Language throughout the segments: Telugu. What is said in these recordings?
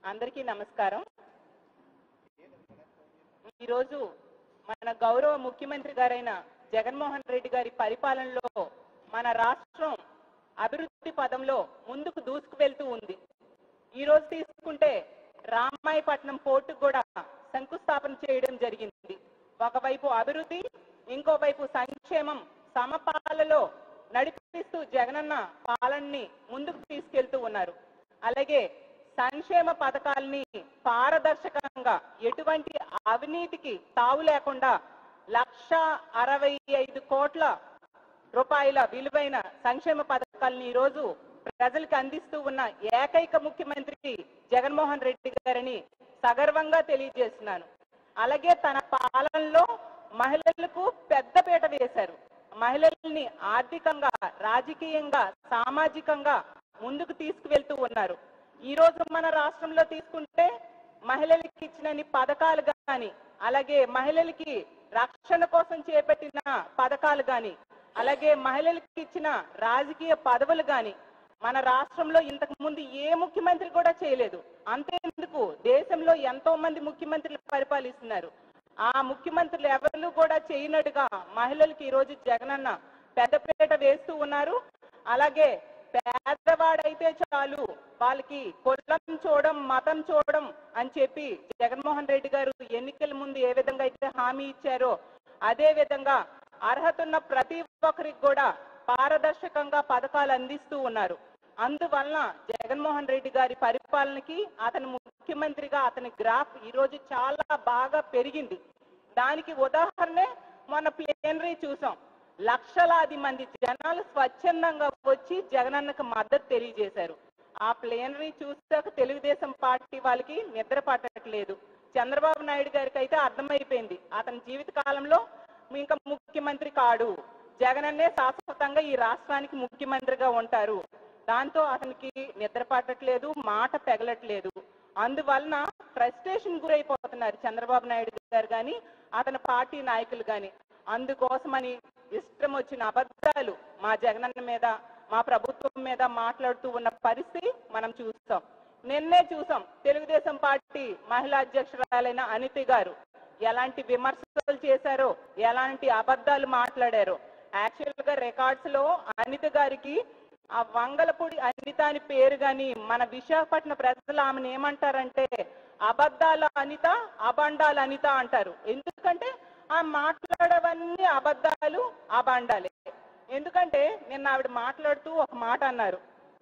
అందరికీ నమస్కారం ఈరోజు మన గౌరవ ముఖ్యమంత్రి గారైన జగన్మోహన్ రెడ్డి గారి పరిపాలనలో మన రాష్ట్రం అభివృద్ధి పదంలో ముందుకు దూసుకు వెళ్తూ ఉంది ఈ రోజు తీసుకుంటే రామాయపట్నం పోర్టు కూడా శంకుస్థాపన చేయడం జరిగింది ఒకవైపు అభివృద్ధి ఇంకోవైపు సంక్షేమం సమపాలలో నడిపిస్తూ జగనన్న పాలనని ముందుకు తీసుకెళ్తూ ఉన్నారు అలాగే సంక్షేమ పథకాల్ని పారదర్శకంగా ఎటువంటి అవినీతికి తావు లేకుండా లక్ష అరవై ఐదు కోట్ల రూపాయల విలువైన సంక్షేమ పథకాలను ఈ రోజు ప్రజలకు అందిస్తూ ఉన్న ఏకైక ముఖ్యమంత్రి జగన్మోహన్ రెడ్డి గారని సగర్వంగా తెలియజేస్తున్నాను అలాగే తన పాలనలో మహిళలకు పెద్దపీట వేశారు మహిళల్ని ఆర్థికంగా రాజకీయంగా సామాజికంగా ముందుకు తీసుకువెళ్తూ ఉన్నారు ఈ రోజు మన రాష్ట్రంలో తీసుకుంటే మహిళలకి ఇచ్చిన పథకాలు గాని అలాగే మహిళలకి రక్షణ కోసం చేపట్టిన పథకాలు గాని అలాగే మహిళలకి ఇచ్చిన రాజకీయ పదవులు గాని మన రాష్ట్రంలో ఇంతకు ముందు ఏ ముఖ్యమంత్రి కూడా చేయలేదు అంతేందుకు దేశంలో ఎంతో మంది ముఖ్యమంత్రులు పరిపాలిస్తున్నారు ఆ ముఖ్యమంత్రులు ఎవరు కూడా చేయనట్టుగా మహిళలకి ఈ రోజు జగనన్న పెద్దపీట వేస్తూ ఉన్నారు అలాగే పేదవాడైతే చాలు వాళ్ళకి కులం చూడడం మతం చూడడం అని చెప్పి జగన్మోహన్ రెడ్డి గారు ఎన్నికల ముందు ఏ విధంగా అయితే హామీ ఇచ్చారో అదే విధంగా అర్హత ఉన్న ప్రతి ఒక్కరికి కూడా పారదర్శకంగా పథకాలు అందిస్తూ ఉన్నారు అందువలన జగన్మోహన్ రెడ్డి గారి పరిపాలనకి అతను ముఖ్యమంత్రిగా అతని గ్రాఫ్ ఈ రోజు చాలా బాగా పెరిగింది దానికి ఉదాహరణే మొన్న ప్లేనరీ చూసాం లక్షలాది మంది జనాలు స్వచ్ఛందంగా వచ్చి జగనన్నకు మద్దతు తెలియజేశారు ఆ ప్లేనరీ చూసాక తెలుగుదేశం పార్టీ వాళ్ళకి నిద్ర పట్టట్లేదు చంద్రబాబు నాయుడు గారికి అయితే అర్థమైపోయింది అతని జీవిత కాలంలో ఇంకా ముఖ్యమంత్రి కాడు జగనన్నే శాశ్వతంగా ఈ రాష్ట్రానికి ముఖ్యమంత్రిగా ఉంటారు దాంతో అతనికి నిద్ర పట్టట్లేదు మాట పెగలట్లేదు అందువలన ఫ్రస్ట్రేషన్ గురైపోతున్నారు చంద్రబాబు నాయుడు గారు కానీ అతని పార్టీ నాయకులు కానీ అందుకోసమని ఇష్టం వచ్చిన అబద్ధాలు మా జగనన్న మీద మా ప్రభుత్వం మీద మాట్లాడుతూ ఉన్న పరిస్థితి మనం చూస్తాం నిన్నే చూసాం తెలుగుదేశం పార్టీ మహిళా అధ్యక్షురాలైన అనిత గారు ఎలాంటి విమర్శలు చేశారో ఎలాంటి అబద్ధాలు మాట్లాడారో యాక్చువల్ గా రికార్డ్స్ లో అనిత గారికి ఆ వంగలపూడి అనిత అని పేరు గాని మన విశాఖపట్నం ప్రజలు ఆమెను ఏమంటారంటే అబద్ధాల అనిత అబండాల అనిత అంటారు ఎందుకంటే ఆ మాట్లాడేవన్నీ అబద్ధాలు అబండాలే ఎందుకంటే నిన్న ఆవిడ మాట్లాడుతూ ఒక మాట అన్నారు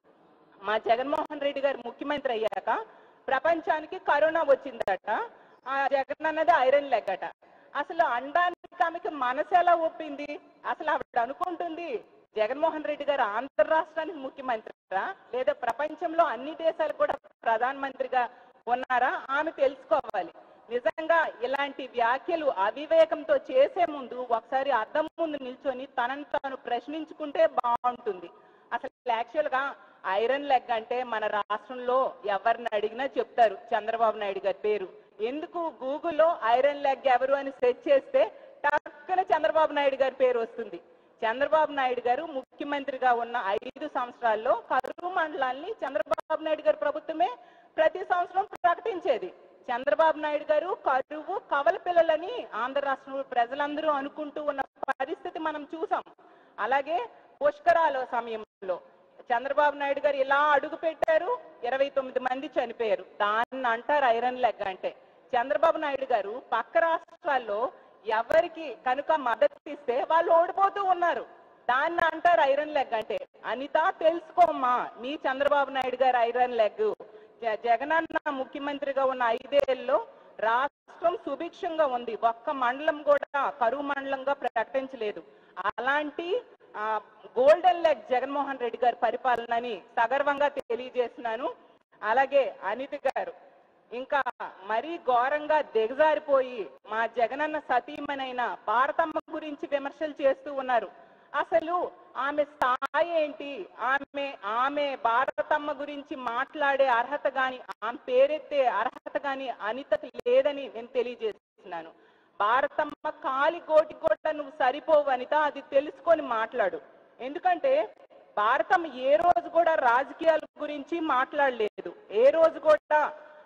మా జగన్మోహన్ రెడ్డి గారు ముఖ్యమంత్రి అయ్యాక ప్రపంచానికి కరోనా వచ్చిందట ఆ జగన్ అన్నది ఐరన్ లెగ్ అట అసలు అండానికి ఆమెకి మనసు ఎలా ఒప్పింది అసలు ఆవిడ అనుకుంటుంది జగన్మోహన్ రెడ్డి గారు ఆంధ్ర రాష్ట్రానికి ముఖ్యమంత్రిరా లేదా ప్రపంచంలో అన్ని దేశాలు కూడా ప్రధానమంత్రిగా ఉన్నారా ఆమె తెలుసుకోవాలి నిజంగా ఇలాంటి వ్యాఖ్యలు అవివేకంతో చేసే ముందు ఒకసారి అద్దం ముందు నిల్చొని తనని తాను ప్రశ్నించుకుంటే బాగుంటుంది అసలు యాక్చువల్ గా ఐరన్ లెగ్ అంటే మన రాష్ట్రంలో ఎవరిని అడిగినా చెప్తారు చంద్రబాబు నాయుడు గారి పేరు ఎందుకు గూగుల్లో ఐరన్ లెగ్ ఎవరు అని సెర్చ్ చేస్తే టక్కున చంద్రబాబు నాయుడు గారి పేరు వస్తుంది చంద్రబాబు నాయుడు గారు ముఖ్యమంత్రిగా ఉన్న ఐదు సంవత్సరాల్లో కరువు మండలాన్ని చంద్రబాబు నాయుడు గారి ప్రభుత్వమే ప్రతి సంవత్సరం ప్రకటించేది చంద్రబాబు నాయుడు గారు కరువు కవల పిల్లలని ఆంధ్ర రాష్ట్రంలో ప్రజలందరూ అనుకుంటూ ఉన్న పరిస్థితి మనం చూసాం అలాగే పుష్కరాల సమయంలో చంద్రబాబు నాయుడు గారు ఇలా అడుగు పెట్టారు ఇరవై తొమ్మిది మంది చనిపోయారు దాన్ని అంటారు ఐరన్ లెగ్ అంటే చంద్రబాబు నాయుడు గారు పక్క రాష్ట్రాల్లో ఎవరికి కనుక మద్దతు ఇస్తే వాళ్ళు ఓడిపోతూ ఉన్నారు దాన్ని అంటారు ఐరన్ లెగ్ అంటే అనిత తెలుసుకోమ్మా మీ చంద్రబాబు నాయుడు గారు ఐరన్ లెగ్ జ- జగనన్న ముఖ్యమంత్రిగా ఉన్న ఐదేళ్లలో రాష్ట్రం సుభిక్షంగా ఉంది ఒక్క మండలం కూడా కరువు మండలంగా ప్రకటించలేదు అలాంటి ఆ, గోల్డెన్ లెగ్ జగన్మోహన్ రెడ్డి గారి పరిపాలనని సగర్వంగా తెలియజేస్తున్నాను అలాగే అనిత గారు ఇంకా మరీ ఘోరంగా దిగజారిపోయి మా జగనన్న సతీమణైన భారతమ్మ గురించి విమర్శలు చేస్తూ ఉన్నారు అసలు ఆమె స్థాయి ఏంటి ఆమె ఆమె భారతమ్మ గురించి మాట్లాడే అర్హత గాని ఆమె పేరెత్తే అర్హత గాని అనితకు లేదని నేను తెలియజేస్తున్నాను భారతమ్మ కాలి గోటి గోట నువ్వు సరిపోవు అనిత అది తెలుసుకొని మాట్లాడు ఎందుకంటే భారతం ఏ రోజు కూడా రాజకీయాల గురించి మాట్లాడలేదు ఏ రోజు కూడా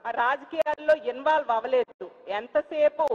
ఆ రాజకీయాల్లో ఇన్వాల్వ్ అవ్వలేదు ఎంతసేపు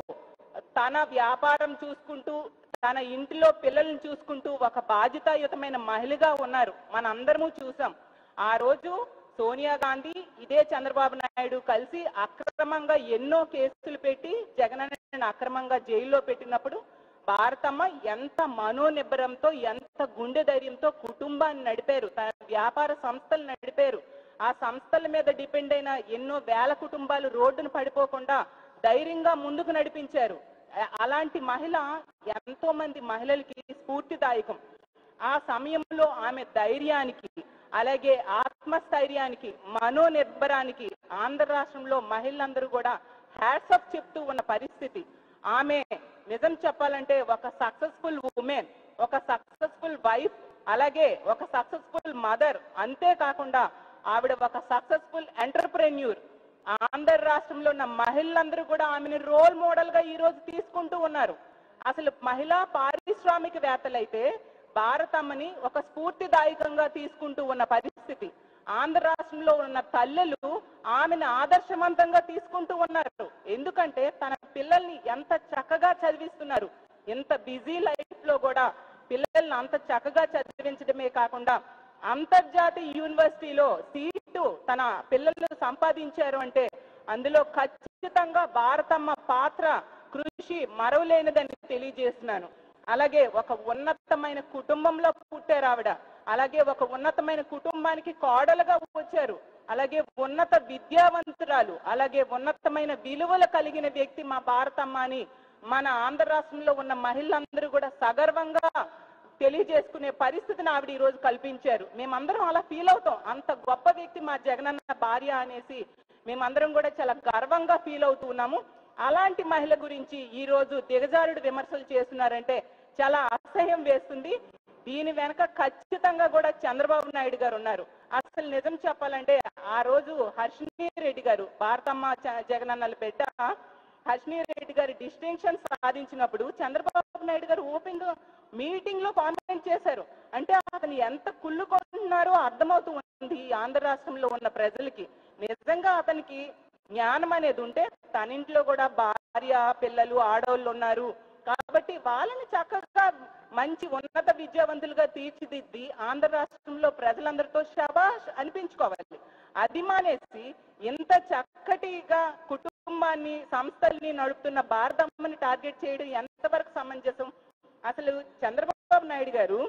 తన వ్యాపారం చూసుకుంటూ తన ఇంటిలో పిల్లల్ని చూసుకుంటూ ఒక బాధ్యతాయుతమైన మహిళగా ఉన్నారు మనందరము చూసాం ఆ రోజు సోనియా గాంధీ ఇదే చంద్రబాబు నాయుడు కలిసి అక్రమంగా ఎన్నో కేసులు పెట్టి జగన్ అక్రమంగా జైల్లో పెట్టినప్పుడు భారతమ్మ ఎంత మనోనిబ్బరంతో ఎంత గుండె ధైర్యంతో కుటుంబాన్ని నడిపారు తన వ్యాపార సంస్థలు నడిపారు ఆ సంస్థల మీద డిపెండ్ అయిన ఎన్నో వేల కుటుంబాలు రోడ్డును పడిపోకుండా ధైర్యంగా ముందుకు నడిపించారు అ- అలాంటి మహిళ ఎంతో మంది మహిళలకి స్ఫూర్తిదాయకం ఆ సమయంలో ఆమె ధైర్యానికి అలాగే ఆత్మస్థైర్యానికి మనోనిర్భరానికి ఆంధ్ర రాష్ట్రంలో మహిళలందరూ కూడా హ్యాట్సప్ చెప్తూ ఉన్న పరిస్థితి ఆమె నిజం చెప్పాలంటే ఒక సక్సెస్ఫుల్ ఉమెన్ ఒక సక్సెస్ఫుల్ వైఫ్ అలాగే ఒక సక్సెస్ఫుల్ మదర్ అంతేకాకుండా ఆవిడ ఒక సక్సెస్ఫుల్ ఎంటర్ప్రెన్యూర్ ఆంధ్ర రాష్ట్రంలో ఉన్న మహిళలందరూ కూడా ఆమెను రోల్ మోడల్ గా ఈ రోజు తీసుకుంటూ ఉన్నారు అసలు మహిళా పారిశ్రామికవేత్తలైతే భారతమ్మని ఒక స్ఫూర్తిదాయకంగా తీసుకుంటూ ఉన్న పరిస్థితి ఆంధ్ర రాష్ట్రంలో ఉన్న తల్లులు ఆమెను ఆదర్శవంతంగా తీసుకుంటూ ఉన్నారు ఎందుకంటే తన పిల్లల్ని ఎంత చక్కగా చదివిస్తున్నారు ఎంత బిజీ లైఫ్ లో కూడా పిల్లల్ని అంత చక్కగా చదివించడమే కాకుండా అంతర్జాతీయ యూనివర్సిటీలో సీటు తన పిల్లలు సంపాదించారు అంటే అందులో ఖచ్చితంగా భారతమ్మ పాత్ర కృషి మరవలేనిదని తెలియజేస్తున్నాను అలాగే ఒక ఉన్నతమైన కుటుంబంలో పుట్టారు ఆవిడ అలాగే ఒక ఉన్నతమైన కుటుంబానికి కోడలుగా వచ్చారు అలాగే ఉన్నత విద్యావంతురాలు అలాగే ఉన్నతమైన విలువలు కలిగిన వ్యక్తి మా భారతమ్మ అని మన ఆంధ్ర రాష్ట్రంలో ఉన్న మహిళలందరూ కూడా సగర్వంగా తెలియజేసుకునే పరిస్థితిని ఆవిడ ఈ రోజు కల్పించారు మేమందరం అలా ఫీల్ అవుతాం అంత గొప్ప వ్యక్తి మా జగనన్న భార్య అనేసి మేమందరం కూడా చాలా గర్వంగా ఫీల్ అవుతూ ఉన్నాము అలాంటి మహిళ గురించి ఈ రోజు దిగజారుడు విమర్శలు చేస్తున్నారంటే చాలా అసహ్యం వేస్తుంది దీని వెనక ఖచ్చితంగా కూడా చంద్రబాబు నాయుడు గారు ఉన్నారు అసలు నిజం చెప్పాలంటే ఆ రోజు హర్షిణి రెడ్డి గారు భారతమ్మ చ- జగనన్నల బిడ్డ హర్షిణి రెడ్డి గారి డిస్టింక్షన్ సాధించినప్పుడు చంద్రబాబు నాయుడు గారు ఓపెన్ గా మీటింగ్ లో కామెంట్ చేశారు అంటే అతను ఎంత కుళ్ళుకుంటున్నారో అర్థమవుతూ ఉంది ఈ ఆంధ్ర రాష్ట్రంలో ఉన్న ప్రజలకి నిజంగా అతనికి జ్ఞానం అనేది ఉంటే తన ఇంట్లో కూడా భార్య పిల్లలు ఆడవాళ్ళు ఉన్నారు కాబట్టి వాళ్ళని చక్కగా మంచి ఉన్నత విద్యావంతులుగా తీర్చిదిద్ది ఆంధ్ర రాష్ట్రంలో ప్రజలందరితో శబాష్ అనిపించుకోవాలి అది మానేసి ఇంత చక్కటిగా కుటుంబాన్ని సంస్థల్ని నడుపుతున్న భారతమ్మని టార్గెట్ చేయడం ఎంతవరకు సమంజసం అసలు చంద్రబాబు నాయుడు గారు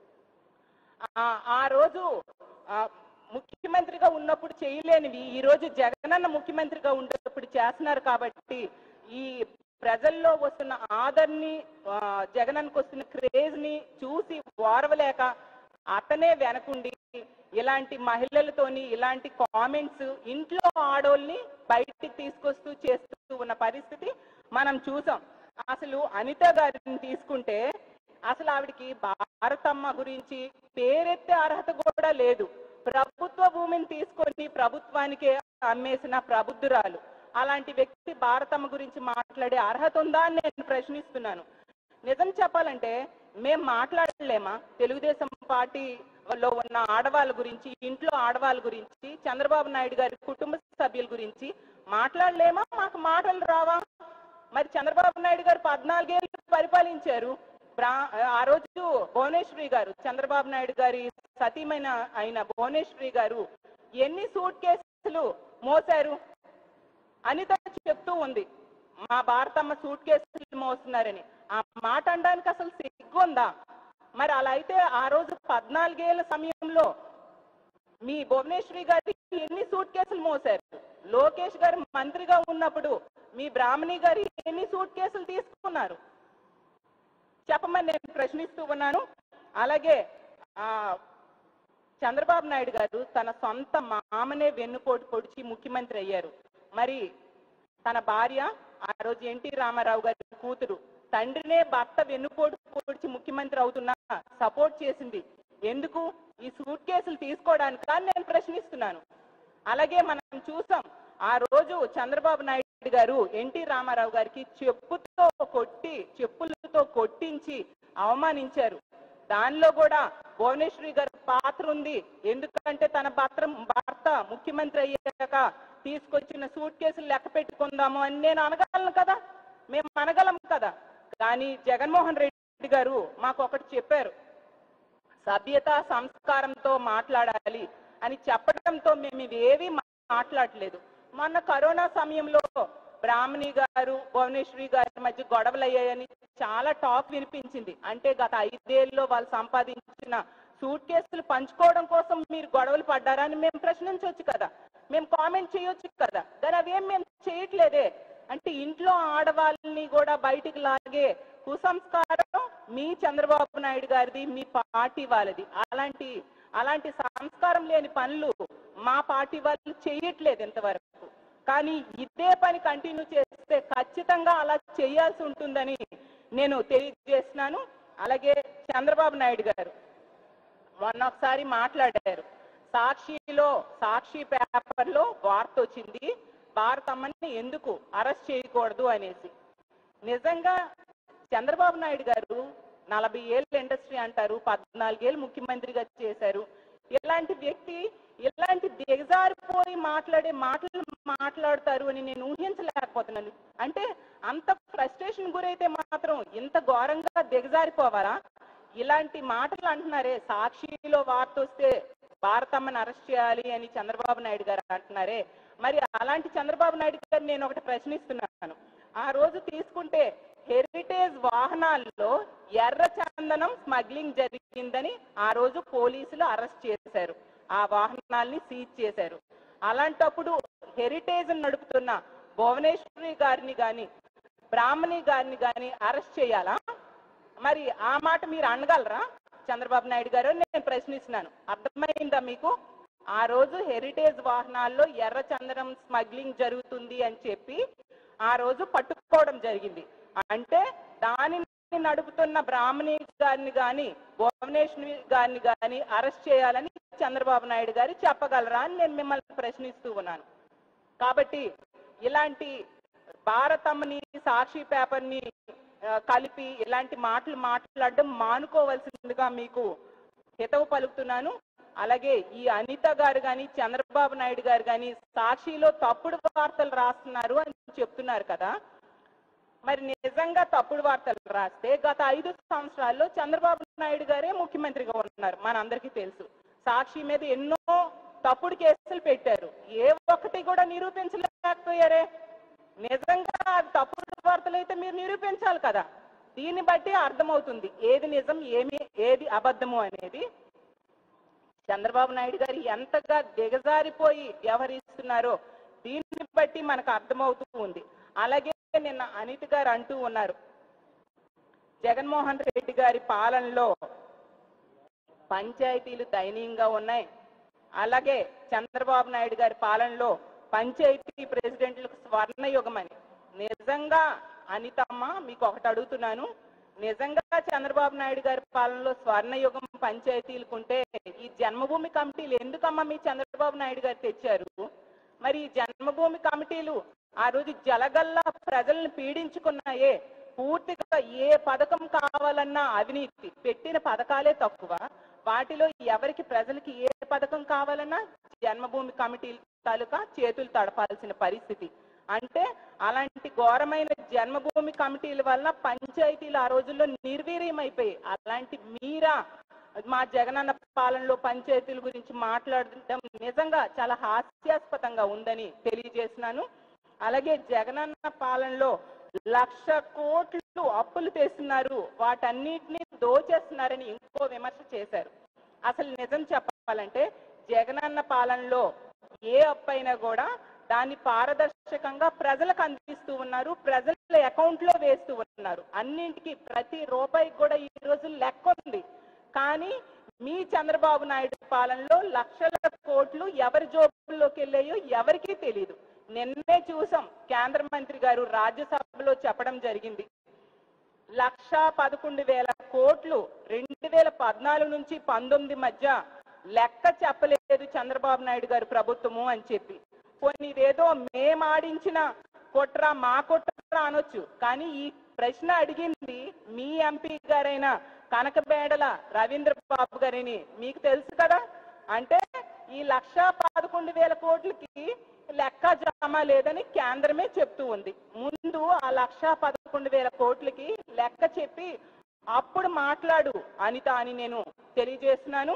ఆ- ఆ రోజు ఆ, ముఖ్యమంత్రిగా ఉన్నప్పుడు చేయలేనివి ఈ రోజు జగనన్న ముఖ్యమంత్రిగా ఉండేటప్పుడు చేస్తున్నారు కాబట్టి ఈ ప్రజల్లో వస్తున్న ఆదర్ని ఆ, జగనన్నకు వస్తున్న క్రేజ్ ని చూసి ఓర్వలేక అతనే వెనకుండి ఇలాంటి మహిళలతోని ఇలాంటి కామెంట్స్ ఇంట్లో ఆడోళ్ళని బయటికి తీసుకొస్తూ చేస్తూ ఉన్న పరిస్థితి మనం చూసాం అసలు అనిత గారిని తీసుకుంటే అసలు ఆవిడికి భారతమ్మ గురించి పేరెత్తే అర్హత కూడా లేదు ప్రభుత్వ భూమిని తీసుకొని ప్రభుత్వానికే అమ్మేసిన ప్రబుద్ధురాలు అలాంటి వ్యక్తి భారతమ్మ గురించి మాట్లాడే అర్హత ఉందా అని నేను ప్రశ్నిస్తున్నాను నిజం చెప్పాలంటే మేం మాట్లాడలేమా తెలుగుదేశం పార్టీలో ఉన్న ఆడవాళ్ళ గురించి ఇంట్లో ఆడవాళ్ళ గురించి చంద్రబాబు నాయుడు గారి కుటుంబ సభ్యుల గురించి మాట్లాడలేమా మాకు మాటలు రావా మరి చంద్రబాబు నాయుడు గారు పద్నాలుగేళ్ళు పరిపాలించారు బ్రా- ఆ రోజు భువనేశ్వరి గారు చంద్రబాబు నాయుడు గారి సతీమైన అయిన భువనేశ్వరి గారు ఎన్ని సూట్ కేసులు మోసారు అనిత చెప్తూ ఉంది మా భారతమ్మ సూట్ కేసులు మోస్తున్నారని ఆ మాట అనడానికి అసలు సిగ్గుందా మరి అలా అయితే ఆ రోజు పద్నాలుగేళ్ల సమయంలో మీ భువనేశ్వరి గారి ఎన్ని సూట్ కేసులు మోసారు లోకేష్ గారు మంత్రిగా ఉన్నప్పుడు మీ బ్రాహ్మణి గారు ఎన్ని సూట్ కేసులు తీసుకున్నారు చెప్పమని నేను ప్రశ్నిస్తూ ఉన్నాను అలాగే ఆ చంద్రబాబు నాయుడు గారు తన సొంత మామనే వెన్నుపోటు పొడిచి ముఖ్యమంత్రి అయ్యారు మరి తన భార్య ఆ రోజు ఎన్టీ రామారావు గారి కూతురు తండ్రినే భర్త వెన్నుపోటు పొడిచి ముఖ్యమంత్రి అవుతున్నా సపోర్ట్ చేసింది ఎందుకు ఈ సూట్ కేసులు తీసుకోవడానికి అని నేను ప్రశ్నిస్తున్నాను అలాగే మనం చూసాం ఆ రోజు చంద్రబాబు నాయుడు గారు ఎన్టీ రామారావు గారికి చెప్పుతో కొట్టి చెప్పులతో కొట్టించి అవమానించారు దానిలో కూడా భువనేశ్వరి గారి పాత్ర ఉంది ఎందుకంటే తన భర్త భర్త ముఖ్యమంత్రి అయ్యాక తీసుకొచ్చిన సూట్ కేసులు లెక్క పెట్టుకుందాము అని నేను అనగలను కదా మేము అనగలం కదా కానీ జగన్మోహన్ రెడ్డి గారు మాకు ఒకటి చెప్పారు సభ్యత సంస్కారంతో మాట్లాడాలి అని చెప్పడంతో మేము ఇవేవి మాట్లాడలేదు మొన్న కరోనా సమయంలో బ్రాహ్మణి గారు భువనేశ్వరి గారి మధ్య గొడవలు అయ్యాయని చాలా టాక్ వినిపించింది అంటే గత ఐదేళ్ళలో వాళ్ళు సంపాదించిన సూట్ కేసులు పంచుకోవడం కోసం మీరు గొడవలు పడ్డారా అని మేము ప్రశ్నించవచ్చు కదా మేము కామెంట్ చేయొచ్చు కదా కానీ అవేం మేము చేయట్లేదే అంటే ఇంట్లో ఆడవాళ్ళని కూడా బయటికి లాగే కుసంస్కారం మీ చంద్రబాబు నాయుడు గారిది మీ పార్టీ వాళ్ళది అలాంటి అలాంటి సంస్కారం లేని పనులు మా పార్టీ వాళ్ళు చేయట్లేదు ఇంతవరకు కానీ ఇదే పని కంటిన్యూ చేస్తే ఖచ్చితంగా అలా చేయాల్సి ఉంటుందని నేను తెలియజేస్తున్నాను అలాగే చంద్రబాబు నాయుడు గారు మొన్న ఒకసారి మాట్లాడారు సాక్షిలో సాక్షి పేపర్లో వార్త వచ్చింది భారతమ్మని ఎందుకు అరెస్ట్ చేయకూడదు అనేసి నిజంగా చంద్రబాబు నాయుడు గారు నలభై ఏళ్ళ ఇండస్ట్రీ అంటారు పద్నాలుగేళ్ళు ముఖ్యమంత్రిగా చేశారు ఇలాంటి వ్యక్తి ఇలాంటి దిగజారిపోయి మాట్లాడే మాటలు మాట్లాడతారు అని నేను ఊహించలేకపోతున్నాను అంటే అంత ఫ్రస్ట్రేషన్ గురైతే మాత్రం ఇంత ఘోరంగా దిగజారిపోవాలా ఇలాంటి మాటలు అంటున్నారే సాక్షిలో వార్త వస్తే భారతమ్మని అరెస్ట్ చేయాలి అని చంద్రబాబు నాయుడు గారు అంటున్నారే మరి అలాంటి చంద్రబాబు నాయుడు గారు నేను ఒకటి ప్రశ్నిస్తున్నాను ఆ రోజు తీసుకుంటే హెరిటేజ్ వాహనాల్లో ఎర్ర చందనం స్మగ్లింగ్ జరిగిందని ఆ రోజు పోలీసులు అరెస్ట్ చేశారు ఆ వాహనాల్ని సీజ్ చేశారు అలాంటప్పుడు హెరిటేజ్ నడుపుతున్న భువనేశ్వరి గారిని గాని బ్రాహ్మణి గారిని గాని అరెస్ట్ చేయాలా మరి ఆ మాట మీరు అనగలరా చంద్రబాబు నాయుడు గారు నేను ప్రశ్నిస్తున్నాను అర్థమైందా మీకు ఆ రోజు హెరిటేజ్ వాహనాల్లో ఎర్ర చందనం స్మగ్లింగ్ జరుగుతుంది అని చెప్పి ఆ రోజు పట్టుకోవడం జరిగింది అంటే దానిని నడుపుతున్న బ్రాహ్మణి గారిని గాని భువనేశ్వరి గారిని గాని అరెస్ట్ చేయాలని చంద్రబాబు నాయుడు గారు చెప్పగలరా అని నేను మిమ్మల్ని ప్రశ్నిస్తూ ఉన్నాను కాబట్టి ఇలాంటి భారతమ్మని సాక్షి పేపర్ని ఆ, కలిపి ఇలాంటి మాటలు మాట్లాడడం మానుకోవాల్సిందిగా మీకు హితవు పలుకుతున్నాను అలాగే ఈ అనిత గారు కానీ చంద్రబాబు నాయుడు గారు కానీ సాక్షిలో తప్పుడు వార్తలు రాస్తున్నారు అని చెప్తున్నారు కదా మరి నిజంగా తప్పుడు వార్తలు రాస్తే గత ఐదు సంవత్సరాల్లో చంద్రబాబు నాయుడు గారే ముఖ్యమంత్రిగా ఉన్నారు మనందరికీ తెలుసు సాక్షి మీద ఎన్నో తప్పుడు కేసులు పెట్టారు ఏ ఒక్కటి కూడా నిరూపించలేకపోయారే నిజంగా అది తప్పుడు వార్తలు అయితే మీరు నిరూపించాలి కదా దీన్ని బట్టి అర్థమవుతుంది ఏది నిజం ఏమి ఏది అబద్ధము అనేది చంద్రబాబు నాయుడు గారు ఎంతగా దిగజారిపోయి వ్యవహరిస్తున్నారో దీన్ని బట్టి మనకు అర్థమవుతూ ఉంది అలాగే నిన్న అనిత్ గారు అంటూ ఉన్నారు జగన్మోహన్ రెడ్డి గారి పాలనలో పంచాయతీలు దయనీయంగా ఉన్నాయి అలాగే చంద్రబాబు నాయుడు గారి పాలనలో పంచాయతీ ప్రెసిడెంట్లకు స్వర్ణయుగం అని నిజంగా అనితమ్మ మీకు ఒకటి అడుగుతున్నాను నిజంగా చంద్రబాబు నాయుడు గారి పాలనలో స్వర్ణయుగం పంచాయతీలకు ఉంటే ఈ జన్మభూమి కమిటీలు ఎందుకమ్మా మీ చంద్రబాబు నాయుడు గారు తెచ్చారు మరి ఈ జన్మభూమి కమిటీలు ఆ రోజు జలగల్లా ప్రజలను పీడించుకున్నాయే పూర్తిగా ఏ పథకం కావాలన్నా అవినీతి పెట్టిన పథకాలే తక్కువ వాటిలో ఎవరికి ప్రజలకి ఏ పథకం కావాలన్నా జన్మభూమి కమిటీ తాలూకా చేతులు తడపాల్సిన పరిస్థితి అంటే అలాంటి ఘోరమైన జన్మభూమి కమిటీల వల్ల పంచాయతీలు ఆ రోజుల్లో నిర్వీర్యమైపోయాయి అలాంటి మీరా మా జగనన్న పాలనలో పంచాయతీల గురించి మాట్లాడటం నిజంగా చాలా హాస్యాస్పదంగా ఉందని తెలియజేస్తున్నాను అలాగే జగనన్న పాలనలో లక్ష కోట్లు అప్పులు తెస్తున్నారు వాటన్నిటిని దోచేస్తున్నారని ఇంకో విమర్శ చేశారు అసలు నిజం చెప్పాలంటే జగనన్న పాలనలో ఏ అప్పు అయినా కూడా దాన్ని పారదర్శకంగా ప్రజలకు అందిస్తూ ఉన్నారు ప్రజల అకౌంట్ లో వేస్తూ ఉన్నారు అన్నింటికి ప్రతి రూపాయికి కూడా ఈ రోజు లెక్క ఉంది కానీ మీ చంద్రబాబు నాయుడు పాలనలో లక్షల కోట్లు ఎవరి జోబుల్లోకి వెళ్ళాయో ఎవరికీ తెలియదు నిన్నే చూసాం కేంద్ర మంత్రి గారు రాజ్యసభలో చెప్పడం జరిగింది లక్ష పదకొండు వేల కోట్లు రెండు వేల పద్నాలుగు నుంచి పంతొమ్మిది మధ్య లెక్క చెప్పలేదు చంద్రబాబు నాయుడు గారు ప్రభుత్వము అని చెప్పి కొన్ని ఇదేదో మేమాడించిన కుట్ర మా కుట్ర అనొచ్చు కానీ ఈ ప్రశ్న అడిగింది మీ ఎంపీ గారైన కనకబేడల రవీంద్ర బాబు గారిని మీకు తెలుసు కదా అంటే ఈ లక్ష పదకొండు వేల కోట్లకి లెక్క జమ లేదని కేంద్రమే చెప్తూ ఉంది ముందు ఆ లక్ష పదకొండు వేల కోట్లకి లెక్క చెప్పి అప్పుడు మాట్లాడు అనిత అని నేను తెలియజేస్తున్నాను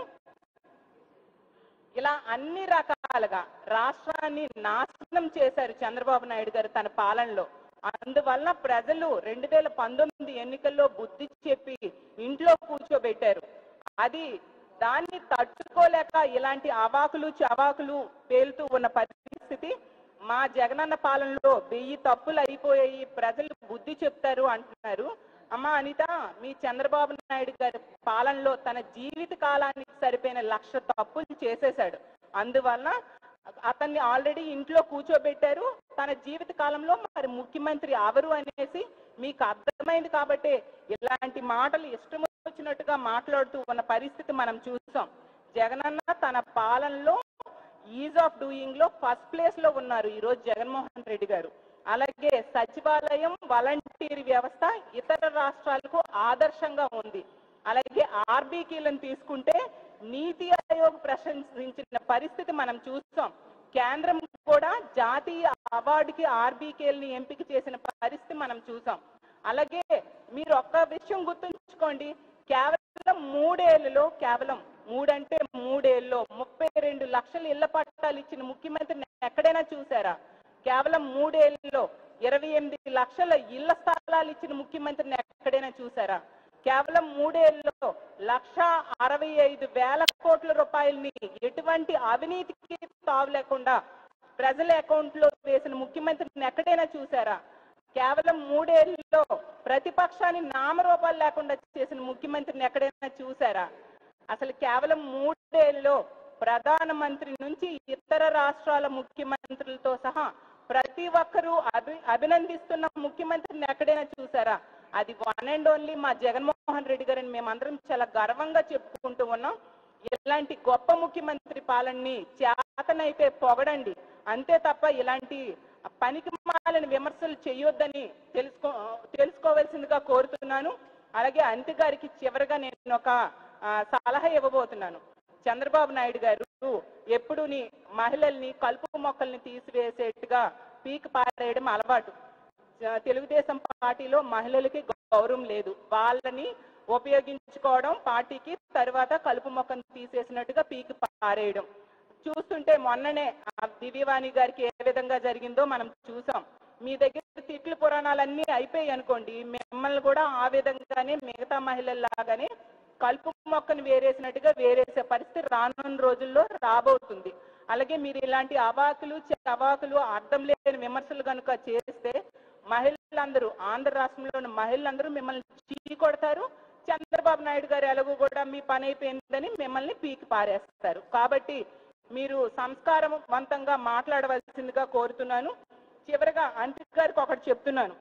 ఇలా అన్ని రకాలుగా రాష్ట్రాన్ని నాశనం చేశారు చంద్రబాబు నాయుడు గారు తన పాలనలో అందువల్ల ప్రజలు రెండు వేల పంతొమ్మిది ఎన్నికల్లో బుద్ధి చెప్పి ఇంట్లో కూర్చోబెట్టారు అది దాన్ని తట్టుకోలేక ఇలాంటి అవాకులు చవాకులు పేలుతూ ఉన్న పరిస్థితి మా జగనన్న పాలనలో వెయ్యి తప్పులు అయిపోయాయి ప్రజలు బుద్ధి చెప్తారు అంటున్నారు అమ్మా అనిత మీ చంద్రబాబు నాయుడు గారి పాలనలో తన జీవిత కాలానికి సరిపోయిన లక్ష తప్పులు చేసేశాడు అందువల్ల అతన్ని ఆల్రెడీ ఇంట్లో కూర్చోబెట్టారు తన జీవిత కాలంలో మరి ముఖ్యమంత్రి అవరు అనేసి మీకు అర్థమైంది కాబట్టి ఇలాంటి మాటలు ఇష్టం వచ్చినట్టుగా మాట్లాడుతూ ఉన్న పరిస్థితి మనం చూసాం జగనన్న తన పాలనలో ఈజ్ ఆఫ్ డూయింగ్ లో ఫస్ట్ ప్లేస్ లో ఉన్నారు ఈ రోజు జగన్మోహన్ రెడ్డి గారు అలాగే సచివాలయం వాలంటీర్ వ్యవస్థ ఇతర రాష్ట్రాలకు ఆదర్శంగా ఉంది అలాగే ఆర్బీకీలను తీసుకుంటే నీతి ఆయోగ్ ప్రశంసించిన పరిస్థితి మనం చూస్తాం కేంద్రం కూడా జాతీయ అవార్డుకి ఆర్బీకేల్ని ఎంపిక చేసిన పరిస్థితి మనం చూసాం అలాగే మీరు ఒక్క విషయం గుర్తుంచుకోండి కేవలం మూడేళ్లలో కేవలం మూడంటే మూడేళ్ళలో ముప్పై రెండు లక్షల ఇళ్ల పట్టాలు ఇచ్చిన ముఖ్యమంత్రిని ఎక్కడైనా చూసారా కేవలం మూడేళ్లలో ఇరవై ఎనిమిది లక్షల ఇళ్ల స్థలాలు ఇచ్చిన ముఖ్యమంత్రిని ఎక్కడైనా చూసారా కేవలం మూడేళ్లలో లక్ష అరవై ఐదు వేల కోట్ల రూపాయలని ఎటువంటి అవినీతికి తావు లేకుండా ప్రజల అకౌంట్ లో వేసిన ముఖ్యమంత్రిని ఎక్కడైనా చూసారా కేవలం మూడేళ్లలో ప్రతిపక్షాన్ని నామరూపాలు లేకుండా చేసిన ముఖ్యమంత్రిని ఎక్కడైనా చూసారా అసలు కేవలం మూడేళ్లలో ప్రధానమంత్రి నుంచి ఇతర రాష్ట్రాల ముఖ్యమంత్రులతో సహా ప్రతి ఒక్కరూ అభి అభినందిస్తున్న ముఖ్యమంత్రిని ఎక్కడైనా చూసారా అది వన్ అండ్ ఓన్లీ మా జగన్మోహన్ రెడ్డి గారిని మేమందరం చాలా గర్వంగా చెప్పుకుంటూ ఉన్నాం ఇలాంటి గొప్ప ముఖ్యమంత్రి పాలనని చేతనైతే పొగడండి అంతే తప్ప ఇలాంటి పనికి మాలిన విమర్శలు చేయొద్దని తెలుసుకో తెలుసుకోవాల్సిందిగా కోరుతున్నాను అలాగే అంతి గారికి చివరిగా నేను ఒక ఆ, సలహా ఇవ్వబోతున్నాను చంద్రబాబు నాయుడు గారు ఎప్పుడు నీ మహిళల్ని కలుపు మొక్కల్ని తీసివేసేట్టుగా పీక్ పారేయడం అలవాటు జ- తెలుగుదేశం పార్టీలో మహిళలకి గౌరవం లేదు వాళ్ళని ఉపయోగించుకోవడం పార్టీకి తర్వాత కలుపు మొక్కను తీసేసినట్టుగా పీకి పారేయడం చూస్తుంటే మొన్ననే ఆ దివ్యవాణి గారికి ఏ విధంగా జరిగిందో మనం చూసాం మీ దగ్గర తిట్లు పురాణాలన్నీ అయిపోయాయి అనుకోండి మిమ్మల్ని కూడా ఆ విధంగానే మిగతా మహిళల్లాగానే కలుపు మొక్కను వేరేసినట్టుగా వేరేసే పరిస్థితి రానున్న రోజుల్లో రాబోతుంది అలాగే మీరు ఇలాంటి అవాకులు చవాకులు అర్థం లేని విమర్శలు కనుక చేస్తే మహిళలందరూ ఆంధ్ర రాష్ట్రంలోని మహిళలందరూ మిమ్మల్ని చీ కొడతారు చంద్రబాబు నాయుడు గారు ఎలాగో కూడా మీ పని అయిపోయిందని మిమ్మల్ని పీకి పారేస్తారు కాబట్టి మీరు సంస్కారవంతంగా మాట్లాడవలసిందిగా కోరుతున్నాను చివరగా అంతి గారికి ఒకటి చెప్తున్నాను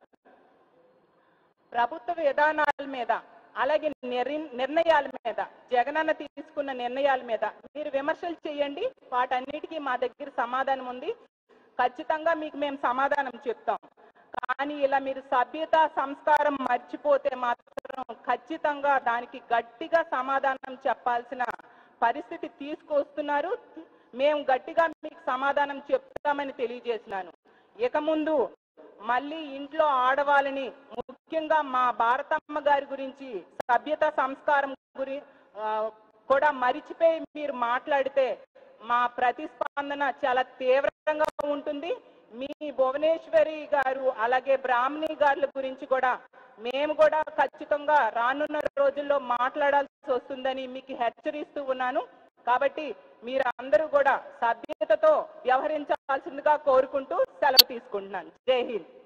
ప్రభుత్వ విధానాల మీద అలాగే నిర్- నిర్ణయాల మీద జగనన్న తీసుకున్న నిర్ణయాల మీద మీరు విమర్శలు చేయండి వాటన్నిటికీ మా దగ్గర సమాధానం ఉంది ఖచ్చితంగా మీకు మేము సమాధానం చెప్తాం కానీ ఇలా మీరు సభ్యత సంస్కారం మర్చిపోతే మాత్రం ఖచ్చితంగా దానికి గట్టిగా సమాధానం చెప్పాల్సిన పరిస్థితి తీసుకొస్తున్నారు మేము గట్టిగా మీకు సమాధానం చెప్తామని తెలియజేసినాను ఇక ముందు మళ్ళీ ఇంట్లో ఆడవాళ్ళని ముఖ్యంగా మా భారతమ్మ గారి గురించి సభ్యత సంస్కారం గురి ఆ, కూడా మరిచిపోయి మీరు మాట్లాడితే మా ప్రతిస్పందన చాలా తీవ్రంగా ఉంటుంది మీ భువనేశ్వరి గారు అలాగే బ్రాహ్మణి గారుల గురించి కూడా మేము కూడా ఖచ్చితంగా రానున్న రోజుల్లో మాట్లాడాల్సి వస్తుందని మీకు హెచ్చరిస్తూ ఉన్నాను కాబట్టి మీరు అందరూ కూడా సభ్యతతో వ్యవహరించాల్సిందిగా కోరుకుంటూ సెలవు తీసుకుంటున్నాను జై హింద్